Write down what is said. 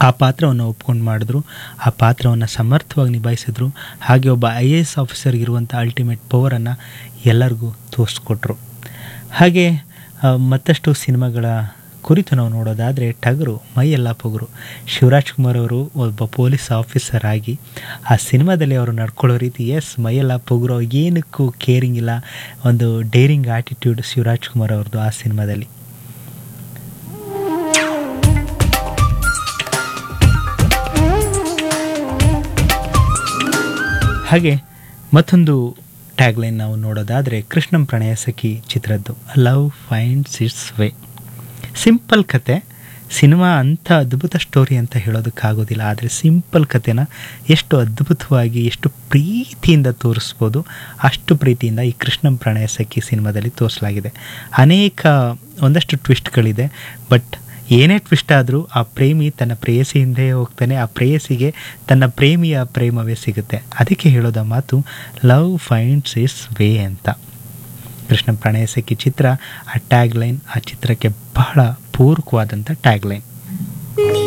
ಆ ಪಾತ್ರವನ್ನು ಒಪ್ಕೊಂಡು ಮಾಡಿದ್ರು ಆ ಪಾತ್ರವನ್ನು ಸಮರ್ಥವಾಗಿ ನಿಭಾಯಿಸಿದ್ರು ಹಾಗೆ ಒಬ್ಬ ಐ ಎ ಎಸ್ ಆಫೀಸರ್ಗಿರುವಂಥ ಅಲ್ಟಿಮೇಟ್ ಪವರನ್ನು ಎಲ್ಲರಿಗೂ ತೋರಿಸ್ಕೊಟ್ರು ಹಾಗೆ ಆ, ಮತ್ತಷ್ಟು ಸಿನಿಮಾಗಳ ಕುರಿತು ನಾವು ನೋಡೋದಾದರೆ ಟಗರು ಮೈಯೆಲ್ಲ ಪೊಗರು ಶಿವರಾಜ್ ಕುಮಾರ್ ಅವರು ಒಬ್ಬ ಪೊಲೀಸ್ ಆಫೀಸರ್ ಆಗಿ ಆ ಸಿನಿಮಾದಲ್ಲಿ ಅವರು ನಡ್ಕೊಳ್ಳೋ ರೀತಿ ಎಸ್ ಮೈಯೆಲ್ಲ ಪೊಗರು ಏನಕ್ಕೂ ಕೇರಿಂಗ್ ಇಲ್ಲ ಒಂದು ಡೇರಿಂಗ್ ಆಟಿಟ್ಯೂಡ್ ಶಿವರಾಜ್ ಕುಮಾರ್ ಅವ್ರದ್ದು ಆ ಸಿನಿಮಾದಲ್ಲಿ ಹಾಗೆ ಮತ್ತೊಂದು ಟ್ಯಾಗ್ಲೈನ್ ನಾವು ನೋಡೋದಾದರೆ ಕೃಷ್ಣಂ ಪ್ರಣಯ ಸಖಿ ಚಿತ್ರದ್ದು love finds its way simple ಕತೆ ಸಿನಿಮಾ ಅಂಥ ಅದ್ಭುತ ಸ್ಟೋರಿ ಅಂತ ಹೇಳೋದಕ್ಕಾಗೋದಿಲ್ಲ ಆದರೆ ಸಿಂಪಲ್ ಕತೆನ ಎಷ್ಟು ಅದ್ಭುತವಾಗಿ ಎಷ್ಟು ಪ್ರೀತಿಯಿಂದ ತೋರಿಸ್ಬೋದು ಅಷ್ಟು ಪ್ರೀತಿಯಿಂದ ಈ ಕೃಷ್ಣಂ ಪ್ರಣಯ ಸಖಿ ಸಿನಿಮಾದಲ್ಲಿ ತೋರಿಸಲಾಗಿದೆ ಅನೇಕ ಒಂದಷ್ಟು ಟ್ವಿಸ್ಟ್ಗಳಿದೆ ಬಟ್ ಏನೇ ಟ್ವಿಸ್ಟ್ ಆದರೂ ಆ ಪ್ರೇಮಿ ತನ್ನ ಪ್ರೇಯಸಿ ಹಿಂದೆ ಹೋಗ್ತಾನೆ ಆ ಪ್ರೇಯಸಿಗೆ ತನ್ನ ಪ್ರೇಮಿಯ ಪ್ರೇಮವೇ ಸಿಗುತ್ತೆ ಅದಕ್ಕೆ ಹೇಳೋದ ಮಾತು ಲವ್ ಫೈಂಡ್ಸ್ ಇಸ್ ವೇ ಅಂತ ಕೃಷ್ಣ ಪ್ರಣಯ ಸಖಿ ಚಿತ್ರ ಆ ಟ್ಯಾಗ್ ಲೈನ್ ಆ ಚಿತ್ರಕ್ಕೆ ಬಹಳ ಪೂರಕವಾದಂಥ ಟ್ಯಾಗ್ ಲೈನ್